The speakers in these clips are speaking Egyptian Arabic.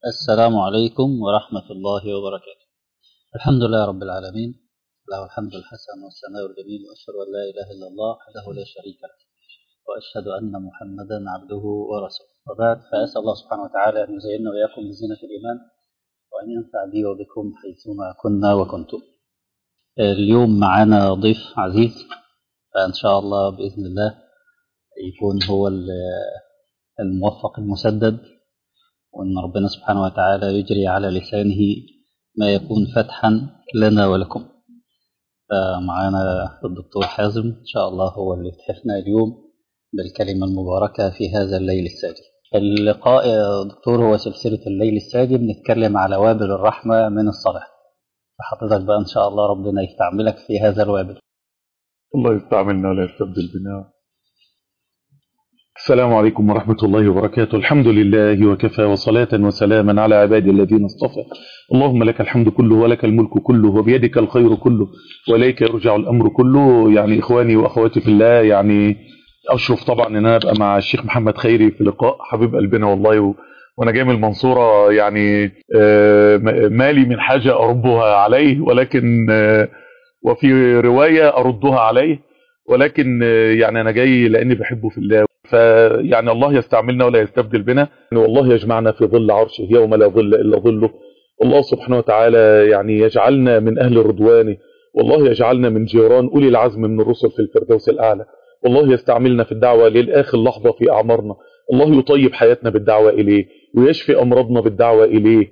السلام عليكم ورحمة الله وبركاته الحمد لله رب العالمين له الحمد الحسن والثناء الجميل وأشهد أن لا إله إلا الله وحده لا شريك له وأشهد أن محمدا عبده ورسوله وبعد فأسأل الله سبحانه وتعالى أن يزيننا وإياكم بزينة الإيمان وأن ينفع بي وبكم حيثما كنا وكنتم اليوم معنا ضيف عزيز فإن شاء الله بإذن الله يكون هو الموفق المسدد وأن ربنا سبحانه وتعالى يجري على لسانه ما يكون فتحا لنا ولكم فمعانا الدكتور حازم إن شاء الله هو اللي يتحفنا اليوم بالكلمة المباركة في هذا الليل الساجي اللقاء يا دكتور هو سلسلة الليل الساجي بنتكلم على وابل الرحمة من الصلاة فحضرتك بقى إن شاء الله ربنا يستعملك في هذا الوابل الله يستعملنا ولا يستبدل بنا السلام عليكم ورحمة الله وبركاته الحمد لله وكفى وصلاة وسلاما على عبادي الذين اصطفى اللهم لك الحمد كله ولك الملك كله وبيدك الخير كله وإليك يرجع الأمر كله يعني إخواني وأخواتي في الله يعني أشرف طبعا أن أنا أبقى مع الشيخ محمد خيري في لقاء حبيب قلبنا والله و... وانا جاي من المنصورة يعني مالي من حاجة أربها عليه ولكن وفي رواية أردها عليه ولكن يعني أنا جاي لأني بحبه في الله فيعني الله يستعملنا ولا يستبدل بنا والله يجمعنا في ظل عرشه يوم لا ظل إلا ظله الله سبحانه وتعالى يعني يجعلنا من أهل رضوانه والله يجعلنا من جيران أولي العزم من الرسل في الفردوس الأعلى والله يستعملنا في الدعوة للآخر لحظة في أعمارنا الله يطيب حياتنا بالدعوة إليه ويشفي أمراضنا بالدعوة إليه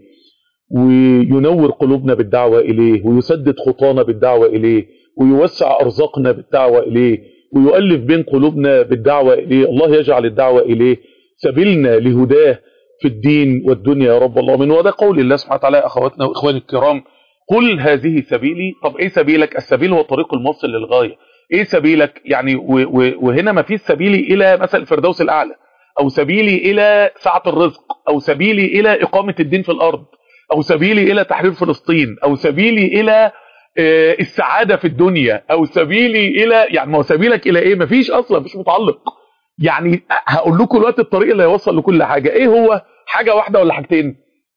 وينور قلوبنا بالدعوة إليه ويسدد خطانا بالدعوة إليه ويوسع أرزاقنا بالدعوة إليه ويؤلف بين قلوبنا بالدعوة إليه الله يجعل الدعوة إليه سبيلنا لهداه في الدين والدنيا يا رب الله من وده قول الله سبحانه وتعالى أخواتنا وإخواني الكرام قل هذه سبيلي طب إيه سبيلك السبيل هو طريق الموصل للغاية إيه سبيلك يعني وهنا ما فيش سبيلي إلى مثلا الفردوس الأعلى أو سبيلي إلى سعة الرزق أو سبيلي إلى إقامة الدين في الأرض أو سبيلي إلى تحرير فلسطين أو سبيلي إلى السعادة في الدنيا او سبيلي الى يعني ما هو سبيلك الى ايه مفيش اصلا مفيش متعلق يعني هقول لكم الوقت الطريق اللي هيوصل لكل حاجة ايه هو حاجة واحدة ولا حاجتين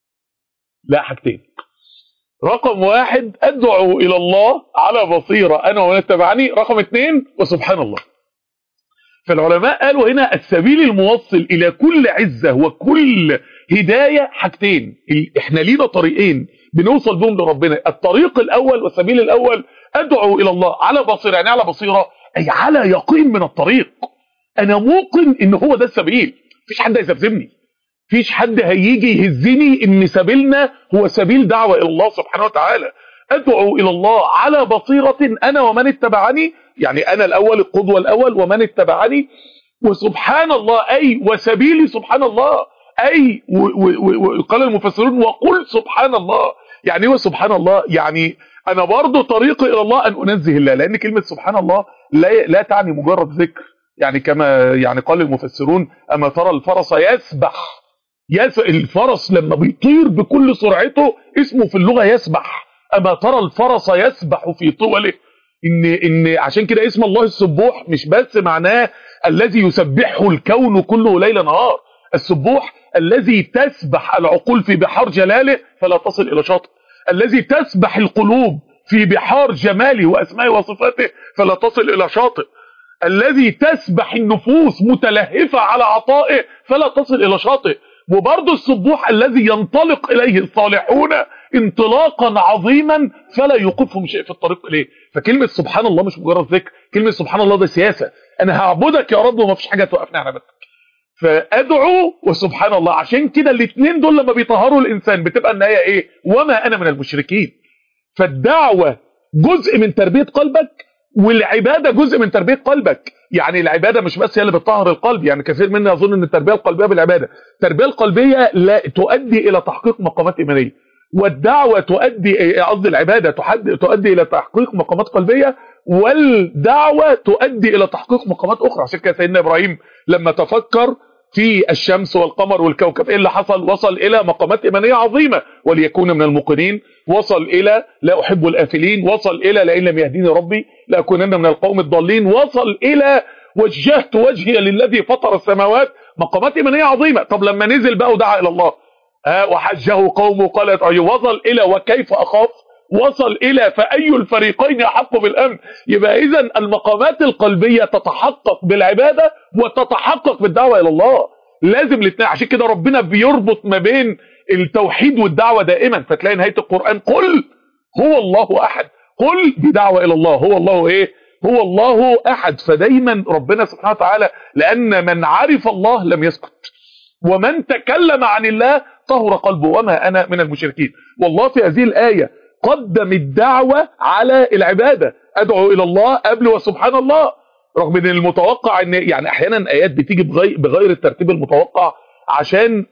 لا حاجتين رقم واحد ادعو الى الله على بصيرة انا ومن اتبعني رقم اتنين وسبحان الله فالعلماء قالوا هنا السبيل الموصل الى كل عزة وكل هداية حاجتين احنا لينا طريقين بنوصل بهم لربنا الطريق الاول والسبيل الاول ادعو الى الله على بصيره يعني على بصيره اي على يقين من الطريق انا موقن ان هو ده السبيل مفيش حد هيسبسبني مفيش حد هيجي يهزني ان سبيلنا هو سبيل دعوه الى الله سبحانه وتعالى ادعو الى الله على بصيره انا ومن اتبعني يعني انا الاول القدوه الاول ومن اتبعني وسبحان الله اي وسبيلي سبحان الله اي وقال المفسرون وقل سبحان الله يعني هو سبحان الله يعني انا برضو طريقي الى الله ان انزه الله لان كلمة سبحان الله لا, لا تعني مجرد ذكر يعني كما يعني قال المفسرون اما ترى الفرس يسبح يس الفرس لما بيطير بكل سرعته اسمه في اللغة يسبح اما ترى الفرس يسبح في طوله ان ان عشان كده اسم الله السبوح مش بس معناه الذي يسبحه الكون كله ليل نهار السبوح الذي تسبح العقول في بحار جلاله فلا تصل إلى شاطئ الذي تسبح القلوب في بحار جماله وأسمائه وصفاته فلا تصل إلى شاطئ الذي تسبح النفوس متلهفة على عطائه فلا تصل إلى شاطئ وبرضه السبوح الذي ينطلق إليه الصالحون انطلاقا عظيما فلا يوقفهم شيء في الطريق إليه فكلمة سبحان الله مش مجرد ذكر كلمة سبحان الله ده سياسة أنا هعبدك يا رب وما فيش حاجة توقفني عن عبادتك فادعو وسبحان الله عشان كده الاثنين دول لما بيطهروا الانسان بتبقى النهايه ايه وما انا من المشركين فالدعوه جزء من تربيه قلبك والعباده جزء من تربيه قلبك يعني العباده مش بس هي اللي بتطهر القلب يعني كثير منا يظن ان التربيه القلبيه بالعباده التربيه القلبيه لا تؤدي الى تحقيق مقامات ايمانيه والدعوه تؤدي قصدي العباده تؤدي الى تحقيق مقامات قلبيه والدعوه تؤدي الى تحقيق مقامات اخرى عشان كده سيدنا ابراهيم لما تفكر في الشمس والقمر والكوكب ايه اللي حصل وصل الى مقامات ايمانيه عظيمه وليكون من الموقنين وصل الى لا احب الافلين وصل الى لئن لم يهديني ربي لاكونن من القوم الضالين وصل الى وجهت وجهي للذي فطر السماوات مقامات ايمانيه عظيمه طب لما نزل بقى ودعا الى الله آه وحجه قومه قالت أي وصل إلى وكيف أخاف وصل إلى فأي الفريقين أحق بالأمن يبقى إذا المقامات القلبية تتحقق بالعبادة وتتحقق بالدعوة إلى الله لازم الاثنين عشان كده ربنا بيربط ما بين التوحيد والدعوة دائما فتلاقي نهاية القرآن قل هو الله أحد قل بدعوة إلى الله هو الله إيه هو الله أحد فدايما ربنا سبحانه وتعالى لأن من عرف الله لم يسكت ومن تكلم عن الله طهر قلبه وما أنا من المشركين والله في هذه الآية قدم الدعوة على العبادة أدعو إلى الله قبل وسبحان الله رغم ان المتوقع ان يعني احيانا ايات بتيجي بغير, بغير الترتيب المتوقع عشان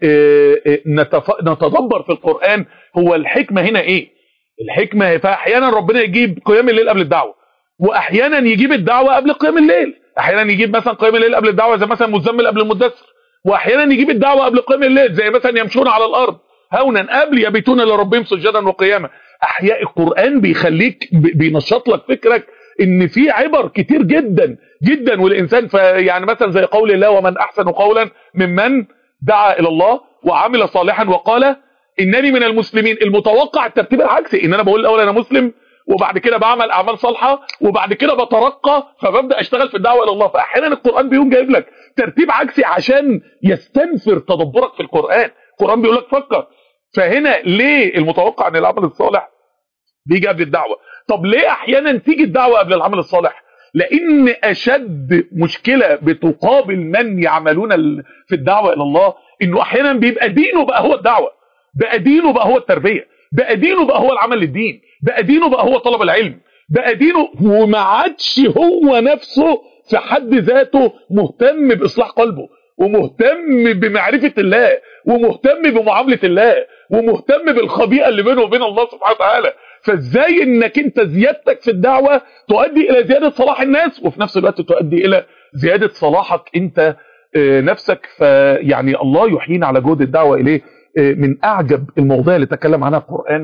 نتدبر في القرآن هو الحكمة هنا ايه الحكمة فاحيانا ربنا يجيب قيام الليل قبل الدعوة واحيانا يجيب الدعوة قبل قيام الليل احيانا يجيب مثلا قيام الليل قبل الدعوة زي مثلا مزمل قبل المدثر واحيانا يجيب الدعوة قبل قيام الليل زي مثلا يمشون على الارض هونا قبل يبيتون لربهم سجدا وقياما احياء القرآن بيخليك بينشط لك فكرك ان في عبر كتير جدا جدا والانسان يعني مثلا زي قول الله ومن احسن قولا ممن دعا الى الله وعمل صالحا وقال انني من المسلمين المتوقع الترتيب العكسي ان انا بقول الاول انا مسلم وبعد كده بعمل اعمال صالحه وبعد كده بترقى فببدا اشتغل في الدعوه الى الله فاحيانا القران بيقوم جايب لك ترتيب عكسي عشان يستنفر تدبرك في القران القران بيقول لك فكر فهنا ليه المتوقع ان العمل الصالح بيجي قبل الدعوه طب ليه احيانا تيجي الدعوه قبل العمل الصالح لان اشد مشكله بتقابل من يعملون في الدعوه الى الله انه احيانا بيبقى دينه بقى هو الدعوه بقى دينه بقى هو التربيه بقى دينه بقى هو العمل للدين بقى دينه بقى هو طلب العلم بقى دينه وما عادش هو نفسه في حد ذاته مهتم باصلاح قلبه ومهتم بمعرفه الله ومهتم بمعامله الله ومهتم بالخبيئه اللي بينه وبين الله سبحانه وتعالى فازاي انك انت زيادتك في الدعوة تؤدي الى زيادة صلاح الناس وفي نفس الوقت تؤدي الى زيادة صلاحك انت نفسك فيعني الله يحيينا على جهد الدعوة اليه من اعجب المواضيع اللي تكلم عنها القرآن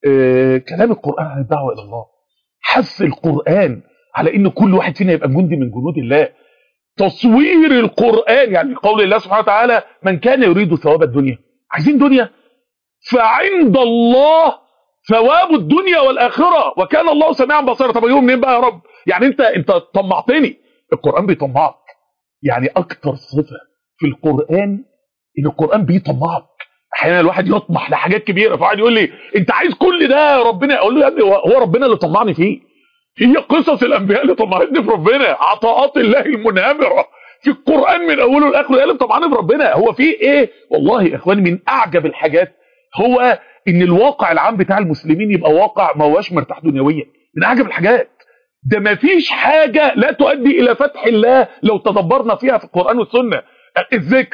كلام القرآن عن الدعوة الى الله حث القرآن على ان كل واحد فينا يبقى جندي من جنود الله تصوير القرآن يعني قول الله سبحانه وتعالى من كان يريد ثواب الدنيا عايزين دنيا فعند الله ثواب الدنيا والآخرة وكان الله سميعا بصيرا طب اجيبه منين بقى يا رب يعني انت انت طمعتني القرآن بيطمعك يعني اكتر صفة في القرآن ان القرآن بيطمعك احيانا الواحد يطمح لحاجات كبيرة فواحد يقول لي انت عايز كل ده ربنا اقول له يا ابني هو ربنا اللي طمعني فيه هي قصص الانبياء اللي طمعتني في ربنا عطاءات الله المنهمرة في القرآن من اوله لاخره هي اللي طمعني في ربنا هو في ايه والله يا اخواني من اعجب الحاجات هو ان الواقع العام بتاع المسلمين يبقى واقع ما هواش مرتاح دنيويا من اعجب الحاجات ده ما فيش حاجة لا تؤدي الى فتح الله لو تدبرنا فيها في القرآن والسنة الذكر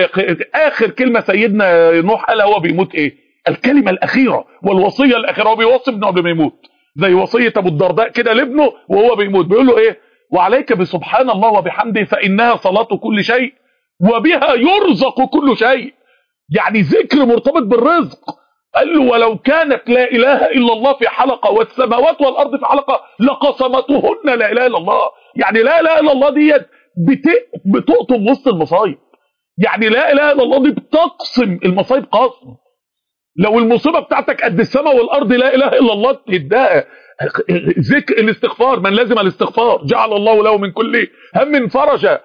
اخر كلمة سيدنا نوح قالها هو بيموت ايه الكلمة الاخيرة والوصية الاخيرة هو بيوصي ابنه قبل ما يموت زي وصية ابو الدرداء كده لابنه وهو بيموت بيقول له ايه وعليك بسبحان الله وبحمده فانها صلاة كل شيء وبها يرزق كل شيء يعني ذكر مرتبط بالرزق قال له ولو كانت لا اله الا الله في حلقة والسماوات والارض في حلقة لقسمتهن لا اله الا الله يعني لا اله الا الله ديت بتقطم وسط المصايب يعني لا اله الا الله دي بتقسم المصايب قسم لو المصيبة بتاعتك قد السماء والارض لا اله الا الله تهداها ذكر الاستغفار من لازم الاستغفار جعل الله له من كل هم فرجا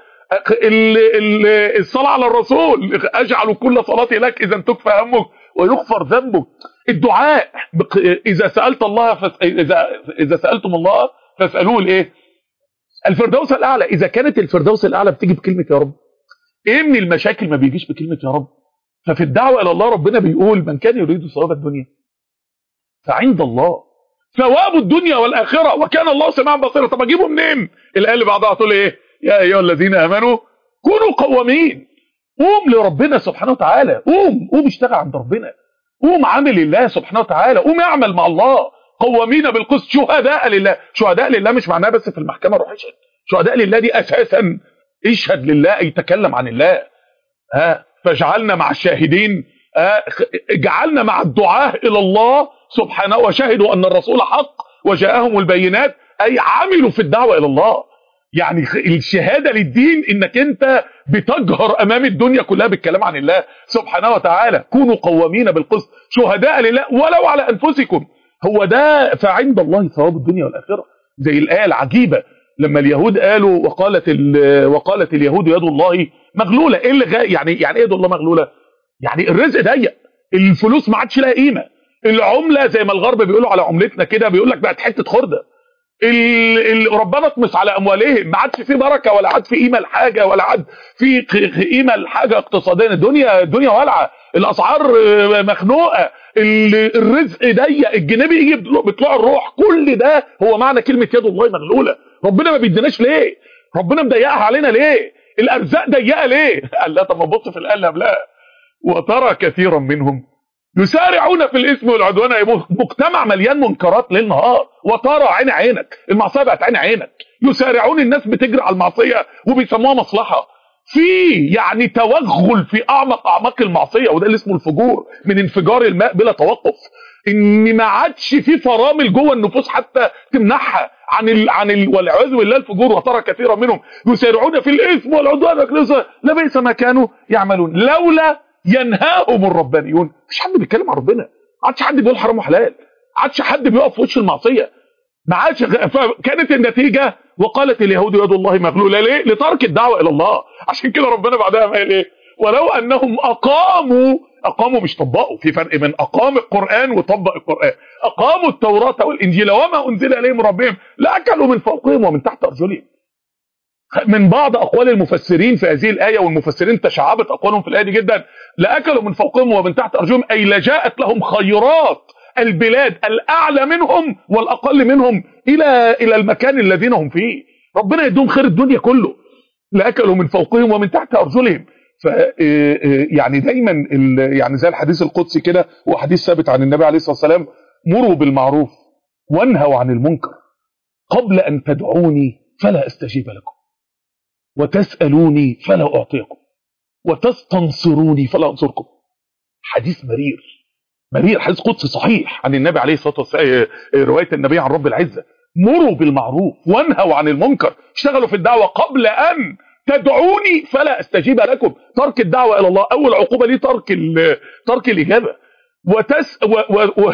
الصلاة على الرسول اجعل كل صلاتي لك اذا تكفى همك ويغفر ذنبك الدعاء اذا سألت الله فس... اذا اذا سألتم الله فاسألوه الايه الفردوس الاعلى اذا كانت الفردوس الاعلى بتيجي بكلمة يا رب ايه من المشاكل ما بيجيش بكلمة يا رب ففي الدعوة الى الله ربنا بيقول من كان يريد ثواب الدنيا فعند الله ثواب الدنيا والاخره وكان الله سميعا بصيرا طب اجيبه منين الايه اللي بعدها تقول ايه يا ايها الذين امنوا كونوا قوامين قوم لربنا سبحانه وتعالى قوم قوم اشتغل عند ربنا قوم عامل لله سبحانه وتعالى قوم اعمل مع الله قوامين بالقسط شهداء لله شهداء لله مش معناها بس في المحكمه روح اشهد شهداء لله دي اساسا اشهد لله اي تكلم عن الله ها فاجعلنا مع الشاهدين اجعلنا مع الدعاة الى الله سبحانه وشهدوا ان الرسول حق وجاءهم البينات اي عملوا في الدعوة الى الله يعني الشهاده للدين انك انت بتجهر امام الدنيا كلها بالكلام عن الله سبحانه وتعالى كونوا قوامين بالقسط شهداء لله ولو على انفسكم هو ده فعند الله ثواب الدنيا والاخره زي الايه العجيبه لما اليهود قالوا وقالت وقالت اليهود يد الله مغلوله ايه اللي يعني يعني ايه يد الله مغلوله يعني الرزق ضيق الفلوس ما عادش لها قيمه العمله زي ما الغرب بيقولوا على عملتنا كده بيقول لك بقت حته خرده ال ربنا اطمس على اموالهم ما عادش في بركه ولا عاد في قيمه لحاجه ولا عاد في قيمه لحاجه اقتصاديه الدنيا الدنيا والعه الاسعار مخنوقه الرزق ضيق الجنيه بيجي بيطلع الروح كل ده هو معنى كلمه يد الله مغلوله ربنا ما بيديناش ليه ربنا مضيقها علينا ليه الارزاق ضيقه ليه قال لا طب ما بص في الايه اللي قبلها وترى كثيرا منهم يسارعون في الاثم والعدوان مجتمع مليان منكرات ليل نهار وترى عين عينك المعصيه بقت عين عينك يسارعون الناس بتجري على المعصيه وبيسموها مصلحه في يعني توغل في اعمق اعماق المعصيه وده اللي اسمه الفجور من انفجار الماء بلا توقف ان ما عادش في فرامل جوه النفوس حتى تمنعها عن ال عن ال والعياذ بالله الفجور وترى كثيرا منهم يسارعون في الاثم والعدوان لبئس ما كانوا يعملون لولا ينهاهم الربانيون مفيش حد بيتكلم عن ربنا ما عادش حد بيقول حرام وحلال ما عادش حد بيقف في وش المعصيه ما عادش فكانت النتيجه وقالت اليهود يد الله مغلوله ليه لترك الدعوه الى الله عشان كده ربنا بعدها قال ايه ولو انهم اقاموا اقاموا مش طبقوا في فرق بين اقام القران وطبق القران اقاموا التوراه والانجيل وما انزل اليهم ربهم لاكلوا من فوقهم ومن تحت ارجلهم من بعض اقوال المفسرين في هذه الايه والمفسرين تشعبت اقوالهم في الايه دي جدا لاكلوا من فوقهم ومن تحت ارجلهم اي لجاءت لهم خيرات البلاد الاعلى منهم والاقل منهم الى الى المكان الذين هم فيه ربنا يديهم خير الدنيا كله لاكلوا من فوقهم ومن تحت ارجلهم ف يعني دايما يعني زي الحديث القدسي كده هو حديث ثابت عن النبي عليه الصلاه والسلام مروا بالمعروف وانهوا عن المنكر قبل ان تدعوني فلا استجيب لكم وتسالوني فلا اعطيكم وتستنصروني فلا انصركم حديث مرير مرير حديث قدسي صحيح عن النبي عليه الصلاه والسلام روايه النبي عن رب العزه مروا بالمعروف وانهوا عن المنكر اشتغلوا في الدعوه قبل ان تدعوني فلا استجيب لكم ترك الدعوه الى الله اول عقوبه ليه ترك ترك الاجابه وتس و و و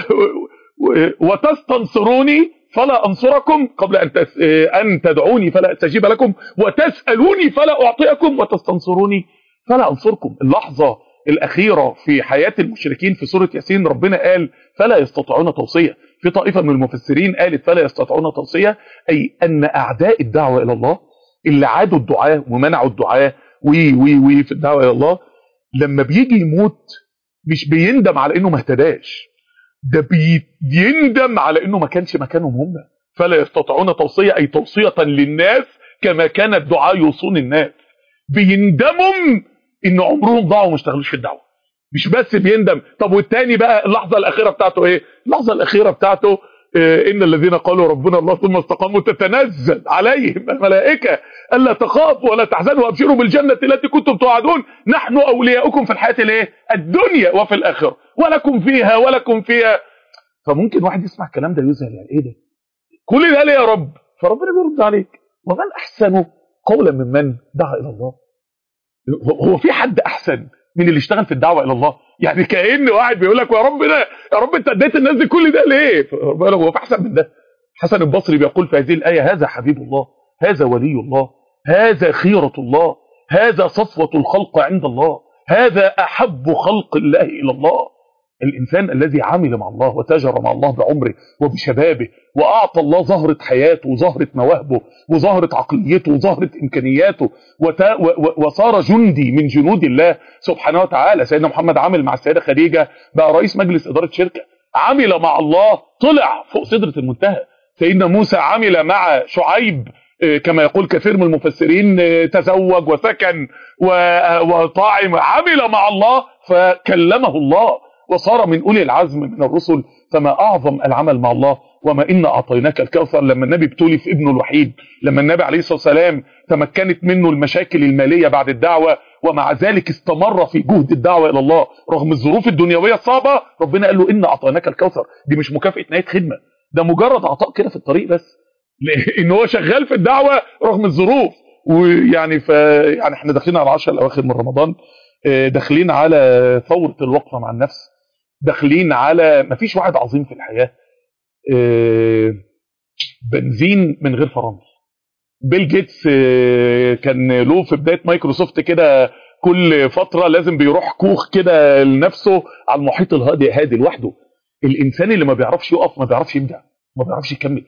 و وتستنصروني فلا انصركم قبل ان تس ان تدعوني فلا استجيب لكم وتسالوني فلا اعطيكم وتستنصروني فلا انصركم اللحظه الاخيره في حياه المشركين في سوره ياسين ربنا قال فلا يستطيعون توصيه في طائفه من المفسرين قالت فلا يستطيعون توصيه اي ان اعداء الدعوه الى الله اللي عادوا الدعاء ومنعوا الدعاء وي وي وي في الدعوه الى الله لما بيجي يموت مش بيندم على انه ما اهتداش ده بيندم على انه ما كانش مكانهم هم فلا يستطيعون توصيه اي توصيه للناس كما كان الدعاء يوصون الناس بيندموا ان عمرهم ضاعوا وما اشتغلوش في الدعوه مش بس بيندم طب والتاني بقى اللحظه الاخيره بتاعته ايه اللحظه الاخيره بتاعته إيه ان الذين قالوا ربنا الله ثم استقاموا تتنزل عليهم الملائكه الا تخافوا ولا تحزنوا وابشروا بالجنه التي كنتم توعدون نحن اولياؤكم في الحياه الايه الدنيا وفي الاخره ولكم فيها ولكم فيها فممكن واحد يسمع الكلام ده يزهل يعني ايه ده كل ده ليه يا رب فربنا بيرد عليك ومن احسن قولا ممن دعا الى الله هو في حد احسن من اللي اشتغل في الدعوه الى الله يعني كان واحد بيقول لك يا رب ده يا رب انت اديت الناس دي كل ده ليه هو في احسن من ده حسن البصري بيقول في هذه الايه هذا حبيب الله هذا ولي الله هذا خيره الله هذا صفوه الخلق عند الله هذا احب خلق الله الى الله الانسان الذي عمل مع الله وتاجر مع الله بعمره وبشبابه واعطى الله زهره حياته وزهره مواهبه وزهره عقليته وزهره امكانياته وتا وصار جندي من جنود الله سبحانه وتعالى سيدنا محمد عمل مع السيده خديجه بقى رئيس مجلس اداره شركه عمل مع الله طلع فوق سدره المنتهى سيدنا موسى عمل مع شعيب كما يقول كثير من المفسرين تزوج وسكن وطاعم عمل مع الله فكلمه الله وصار من أولي العزم من الرسل فما أعظم العمل مع الله وما إن أعطيناك الكوثر لما النبي ابتلي في ابنه الوحيد لما النبي عليه الصلاة والسلام تمكنت منه المشاكل المالية بعد الدعوة ومع ذلك استمر في جهد الدعوة إلى الله رغم الظروف الدنيوية الصعبة ربنا قال له إن أعطيناك الكوثر دي مش مكافأة نهاية خدمة ده مجرد عطاء كده في الطريق بس ان هو شغال في الدعوه رغم الظروف ويعني ف يعني احنا داخلين على العشر الاواخر من رمضان داخلين على ثوره الوقفه مع النفس داخلين على مفيش واحد عظيم في الحياه بنزين من غير فرامل بيل جيتس كان له في بدايه مايكروسوفت كده كل فتره لازم بيروح كوخ كده لنفسه على المحيط الهادي هادي لوحده الانسان اللي ما بيعرفش يقف ما بيعرفش يبدع ما بيعرفش يكمل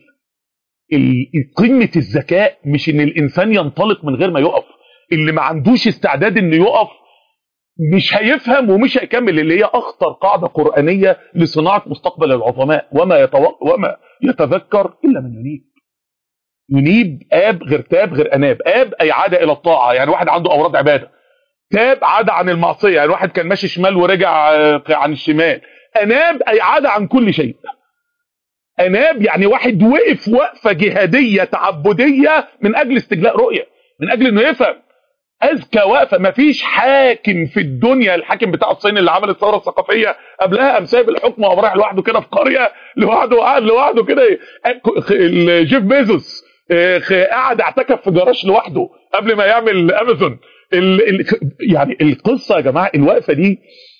قمه الذكاء مش ان الانسان ينطلق من غير ما يقف اللي ما عندوش استعداد انه يقف مش هيفهم ومش هيكمل اللي هي اخطر قاعده قرانيه لصناعه مستقبل العظماء وما يتوق وما يتذكر الا من ينيب ينيب اب غير تاب غير اناب اب اي عاد الى الطاعه يعني واحد عنده اوراد عباده تاب عاد عن المعصيه يعني واحد كان ماشي شمال ورجع عن الشمال اناب اي عاد عن كل شيء اناب يعني واحد وقف وقفه جهاديه تعبديه من اجل استجلاء رؤيه من اجل انه يفهم اذكى وقفه مفيش حاكم في الدنيا الحاكم بتاع الصين اللي عمل الثوره الثقافيه قبلها قام سايب الحكم وقام رايح لوحده كده في قريه لوحده وقعد لوحده كده جيف بيزوس قعد اعتكف في جراج لوحده قبل ما يعمل امازون ال ال يعني القصه يا جماعه الوقفه دي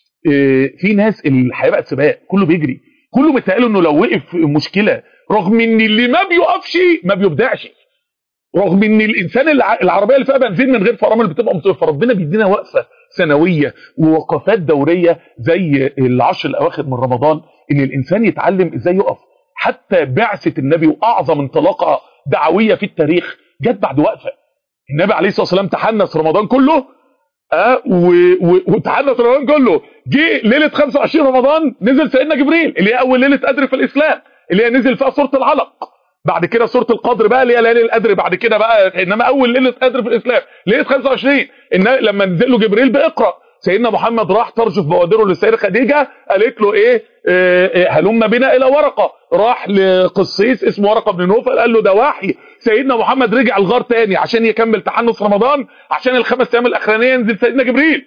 في ناس الحياه بقت سباق كله بيجري كله متهيأله انه لو وقف مشكله رغم ان اللي ما بيقفش ما بيبدعش رغم ان الانسان العربيه اللي فيها بنزين من غير فرامل بتبقى مطفى ربنا بيدينا وقفه سنويه ووقفات دوريه زي العشر الاواخر من رمضان ان الانسان يتعلم ازاي يقف حتى بعثه النبي واعظم انطلاقه دعويه في التاريخ جت بعد وقفه النبي عليه الصلاه والسلام تحنس رمضان كله اه وتحنس رمضان كله جه ليله 25 رمضان نزل سيدنا جبريل اللي هي اول ليله قدر في الاسلام اللي هي نزل فيها سوره العلق بعد كده سوره القدر بقى اللي هي ليله القدر بعد كده بقى انما اول ليله قدر في الاسلام ليله 25 إن لما نزل له جبريل باقرا سيدنا محمد راح ترجف بوادره للسيده خديجه قالت له ايه, إيه هلم بنا الى ورقه راح لقسيس اسمه ورقه بن نوفل قال له ده وحي سيدنا محمد رجع الغار تاني عشان يكمل تحنس رمضان عشان الخمس ايام الاخرانيه ينزل سيدنا جبريل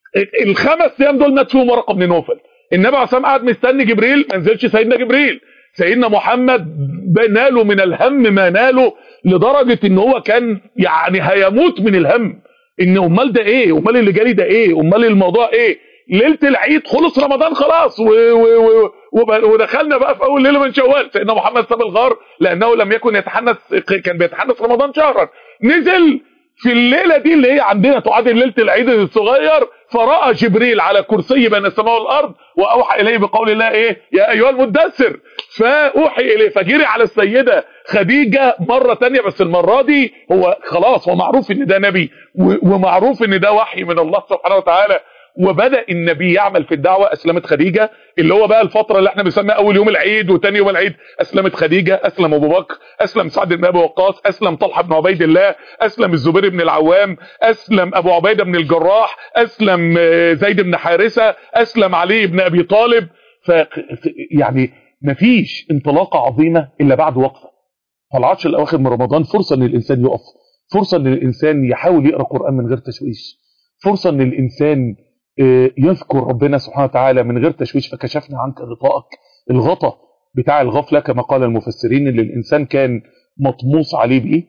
الخمس ايام دول مات فيهم ورقه بن نوفل النبي عليه الصلاه قعد مستني جبريل ما نزلش سيدنا جبريل سيدنا محمد ناله من الهم ما ناله لدرجه ان هو كان يعني هيموت من الهم ان امال ده ايه امال اللي جالي ده ايه امال الموضوع ايه ليله العيد خلص رمضان خلاص و و و ودخلنا بقى في اول ليله من شوال سيدنا محمد ساب الغار لانه لم يكن يتحنس كان بيتحنس رمضان شهرا نزل في الليله دي اللي هي عندنا تعادل ليله العيد الصغير فراى جبريل على كرسي بين السماء والارض واوحى اليه بقول الله ايه يا ايها المدثر فاوحي اليه فجري على السيده خديجه مره تانية بس المره دي هو خلاص هو معروف ان ده نبي ومعروف ان ده وحي من الله سبحانه وتعالى وبدا النبي يعمل في الدعوه اسلمت خديجه اللي هو بقى الفتره اللي احنا بنسميها اول يوم العيد وتاني يوم العيد اسلمت خديجه اسلم ابو بكر اسلم سعد بن ابي وقاص اسلم طلحه بن عبيد الله اسلم الزبير بن العوام اسلم ابو عبيده بن الجراح اسلم زيد بن حارثه اسلم علي بن ابي طالب ف يعني مفيش انطلاقه عظيمه الا بعد وقفه فالعشر الاواخر من رمضان فرصه ان الانسان يقف فرصه ان الانسان يحاول يقرا قران من غير تشويش فرصه ان الانسان يذكر ربنا سبحانه وتعالى من غير تشويش فكشفنا عنك غطائك الغطا بتاع الغفله كما قال المفسرين اللي الانسان كان مطموس عليه بيه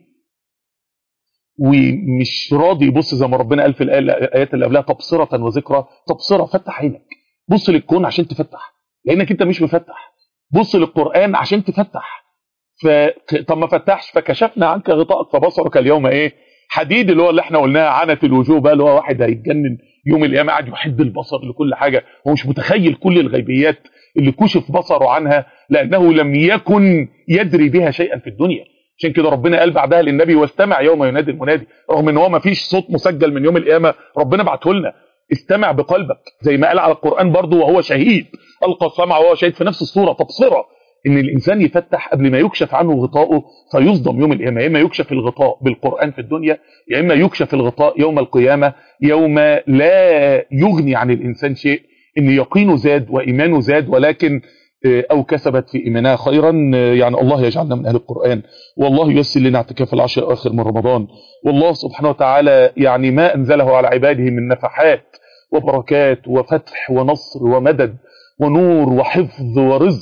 ومش راضي يبص زي ما ربنا قال في الايات اللي قبلها تبصره وذكرى تبصره فتح عينك بص للكون عشان تفتح لانك انت مش مفتح بص للقران عشان تفتح ف... طب ما فتحش فكشفنا عنك غطائك فبصرك اليوم ايه حديد اللي هو اللي احنا قلناه عنت الوجوه بقى اللي هو واحد هيتجنن يوم القيامه قاعد يحد البصر لكل حاجه هو مش متخيل كل الغيبيات اللي كشف بصره عنها لانه لم يكن يدري بها شيئا في الدنيا عشان كده ربنا قال بعدها للنبي واستمع يوم ينادي المنادي رغم ان هو ما فيش صوت مسجل من يوم القيامه ربنا بعته لنا استمع بقلبك زي ما قال على القران برضه وهو شهيد القى السمع وهو شهيد في نفس الصوره تبصره ان الانسان يفتح قبل ما يكشف عنه غطاؤه فيصدم يوم القيامه يا اما يكشف الغطاء بالقران في الدنيا يا اما يكشف الغطاء يوم القيامه يوم لا يغني عن الانسان شيء ان يقينه زاد وايمانه زاد ولكن او كسبت في ايمانها خيرا يعني الله يجعلنا من اهل القران والله ييسر لنا اعتكاف العشر الاخر من رمضان والله سبحانه وتعالى يعني ما انزله على عباده من نفحات وبركات وفتح ونصر ومدد ونور وحفظ ورزق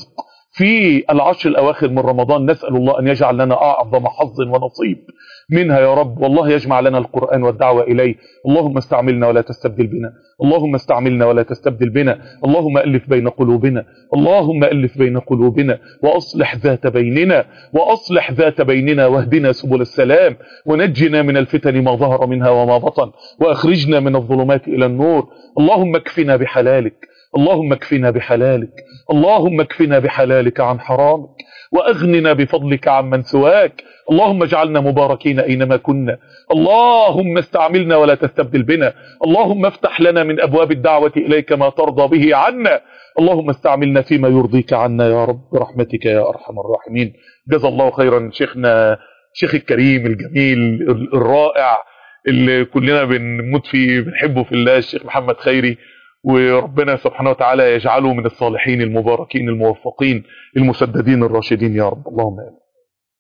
في العشر الأواخر من رمضان نسأل الله أن يجعل لنا أعظم حظ ونصيب منها يا رب والله يجمع لنا القرآن والدعوة إليه اللهم استعملنا ولا تستبدل بنا اللهم استعملنا ولا تستبدل بنا اللهم ألف بين قلوبنا اللهم ألف بين قلوبنا وأصلح ذات بيننا وأصلح ذات بيننا واهدنا سبل السلام ونجنا من الفتن ما ظهر منها وما بطن وأخرجنا من الظلمات إلى النور اللهم اكفنا بحلالك اللهم اكفنا بحلالك اللهم اكفنا بحلالك عن حرامك وأغننا بفضلك عن من سواك اللهم اجعلنا مباركين أينما كنا اللهم استعملنا ولا تستبدل بنا اللهم افتح لنا من أبواب الدعوة إليك ما ترضى به عنا اللهم استعملنا فيما يرضيك عنا يا رب برحمتك يا أرحم الراحمين جزا الله خيرا شيخنا شيخ الكريم الجميل الرائع اللي كلنا بنموت فيه بنحبه في الله الشيخ محمد خيري وربنا سبحانه وتعالى يجعله من الصالحين المباركين الموفقين المسددين الراشدين يا رب اللهم امين